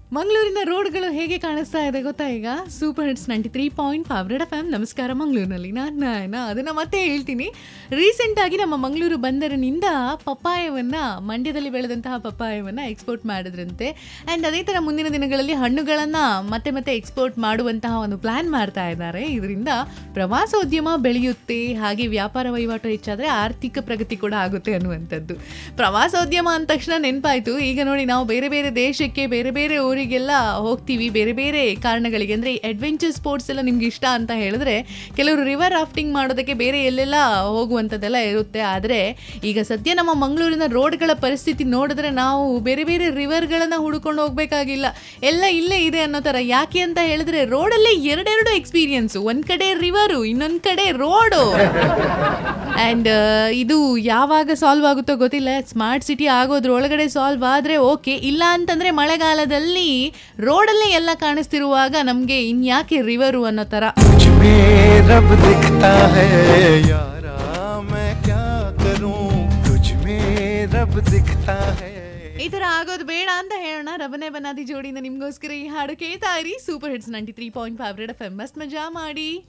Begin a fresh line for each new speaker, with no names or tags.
ಮಂಗಳೂರಿನ ರೋಡ್ಗಳು ಹೇಗೆ ಕಾಣಿಸ್ತಾ ಇದೆ ಗೊತ್ತಾ ಈಗ super hits ninety three point five red F M ನಮಸ್ಕಾರ ಮಂಗಳೂರಿನಲ್ಲಿ ನಾನು ನಾಯನ ಅದನ್ನು ಮತ್ತೆ ಹೇಳ್ತೀನಿ ರೀಸೆಂಟಾಗಿ ನಮ್ಮ ಮಂಗಳೂರು ಬಂದರಿನಿಂದ ಪಪ್ಪಾಯವನ್ನು ಮಂಡ್ಯದಲ್ಲಿ ಬೆಳೆದಂತಹ ಪಪ್ಪಾಯವನ್ನು ಎಕ್ಸ್ಪೋರ್ಟ್ ಮಾಡಿದ್ರಂತೆ ಆ್ಯಂಡ್ ಅದೇ ಥರ ಮುಂದಿನ ದಿನಗಳಲ್ಲಿ ಹಣ್ಣುಗಳನ್ನು ಮತ್ತೆ ಮತ್ತೆ ಎಕ್ಸ್ಪೋರ್ಟ್ ಮಾಡುವಂತಹ ಒಂದು ಪ್ಲ್ಯಾನ್ ಮಾಡ್ತಾ ಇದ್ದಾರೆ ಇದರಿಂದ ಪ್ರವಾಸೋದ್ಯಮ ಬೆಳೆಯುತ್ತೆ ಹಾಗೆ ವ್ಯಾಪಾರ ವಹಿವಾಟು ಹೆಚ್ಚಾದರೆ ಆರ್ಥಿಕ ಪ್ರಗತಿ ಕೂಡ ಆಗುತ್ತೆ ಅನ್ನುವಂಥದ್ದು ಪ್ರವಾಸೋದ್ಯಮ ಅಂದ ತಕ್ಷಣ ನೆನಪಾಯಿತು ಈಗ ನೋಡಿ ನಾವು ಬೇರೆ ಬೇರೆ ದೇಶಕ್ಕೆ ಬೇರೆ ಬೇರೆ ಊರಿಗೆಲ್ಲ ಹೋಗ್ತೀವಿ ಬೇರೆ ಬೇರೆ ಕಾರಣಗಳಿಗೆ ಅಂದರೆ ಅಡ್ವೆಂಚರ್ ಸ್ಪೋರ್ಟ್ಸ್ ಎಲ್ಲ ನಿಮ್ಗೆ ಇಷ್ಟ ಅಂತ ಹೇಳಿದ್ರೆ ಕೆಲವರು ರಿವರ್ ರಾಫ್ಟಿಂಗ್ ಮಾಡೋದಕ್ಕೆ ಬೇರೆ ಎಲ್ಲೆಲ್ಲ ಹೋಗುವಂಥದ್ದೆಲ್ಲ ಇರುತ್ತೆ ಆದರೆ ಈಗ ಸದ್ಯ ನಮ್ಮ ಮಂಗಳೂರಿನ ರೋಡ್ಗಳ ಪರಿಸ್ಥಿತಿ ನೋಡಿದ್ರೆ ನಾವು ಬೇರೆ ಬೇರೆ ರಿವರ್ಗಳನ್ನು ಹುಡ್ಕೊಂಡು ಹೋಗ್ಬೇಕಾಗಿಲ್ಲ ಎಲ್ಲ ಇಲ್ಲೇ ಇದೆ ಅನ್ನೋ ಥರ ಯಾಕೆ ಅಂತ ಹೇಳಿದ್ರೆ ರೋಡಲ್ಲೇ ಎರಡೆರಡು ಎಕ್ಸ್ಪೀರಿಯನ್ಸು ಒಂದು ಕಡೆ ರಿವರು ಇನ್ನೊಂದು ಕಡೆ ರೋಡು ಆ್ಯಂಡ್ ಇದು ಯಾವಾಗ ಸಾಲ್ವ್ ಆಗುತ್ತೋ ಗೊತ್ತಿಲ್ಲ ಸ್ಮಾರ್ಟ್ ಸಿಟಿ ಆಗೋದ್ರ ಒಳಗಡೆ ಸಾಲ್ವ್ ಆದರೆ ಓಕೆ ಇಲ್ಲ ಅಂತಂದರೆ ಮಳೆಗಾಲದಲ್ಲಿ ರೋಡಲ್ಲೇ ಎಲ್ಲ ಕಾಣಿಸ್ತಿರುವಾಗ ನಮಗೆ ಇನ್ಯಾಕೆ ರಿವರು ಅನ್ನೋ ಥರ
तुझ में रब दिखता है यारा मैं क्या करूं तुझ में रब दिखता है
ಈ ಥರ ಆಗೋದು ಬೇಡ ಅಂತ ಹೇಳೋಣ ರಬನೆ ಬನಾದಿ ಜೋಡಿಯಿಂದ ನಿಮಗೋಸ್ಕರ ಈ ಹಾಡು ಕೇಳ್ತಾ ಇರಿ super hits ninety three point five red F M ಮಸ್ತ್ ಮಜಾ ಮಾಡಿ